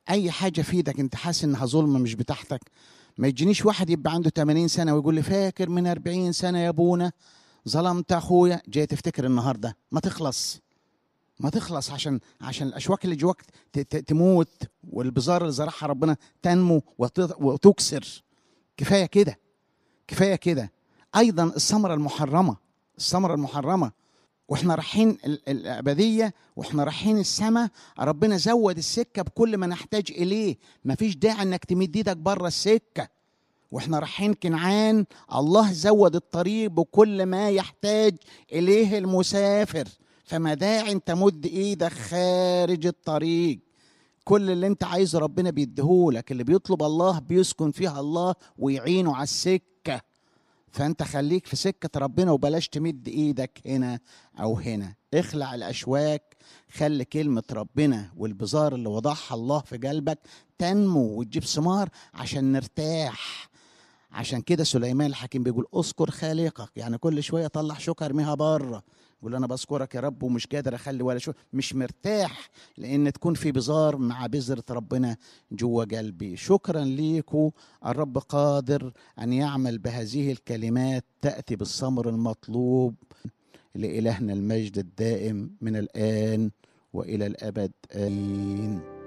اي حاجه في ايدك انت حاسس انها ظلمه مش بتاعتك ما يجينيش واحد يبقى عنده 80 سنه ويقول لي فاكر من 40 سنه يا ابونا ظلمت اخويا جاي تفتكر النهارده ما تخلص ما تخلص عشان عشان الاشواك اللي جواك ت- ت- تموت والبذار اللي زرعها ربنا تنمو وت- وتكسر كفايه كده كفايه كده ايضا الثمره المحرمه الثمره المحرمه واحنا رايحين ال- الابديه واحنا رايحين السماء ربنا زود السكه بكل ما نحتاج اليه مفيش داعي انك تمد ايدك بره السكه واحنا رايحين كنعان الله زود الطريق بكل ما يحتاج اليه المسافر فما داعي انت مد ايدك خارج الطريق كل اللي انت عايزه ربنا بيديهولك اللي بيطلب الله بيسكن فيها الله ويعينه على السكه فانت خليك في سكه ربنا وبلاش تمد ايدك هنا او هنا اخلع الاشواك خلي كلمه ربنا والبذار اللي وضعها الله في قلبك تنمو وتجيب ثمار عشان نرتاح عشان كده سليمان الحكيم بيقول اذكر خالقك يعني كل شويه طلع شوكه ارميها بره يقول انا بذكرك يا رب ومش قادر اخلي ولا شو مش مرتاح لان تكون في بزار مع بذره ربنا جوه قلبي شكرا ليكم الرب قادر ان يعمل بهذه الكلمات تاتي بالثمر المطلوب لالهنا المجد الدائم من الان والى الابد امين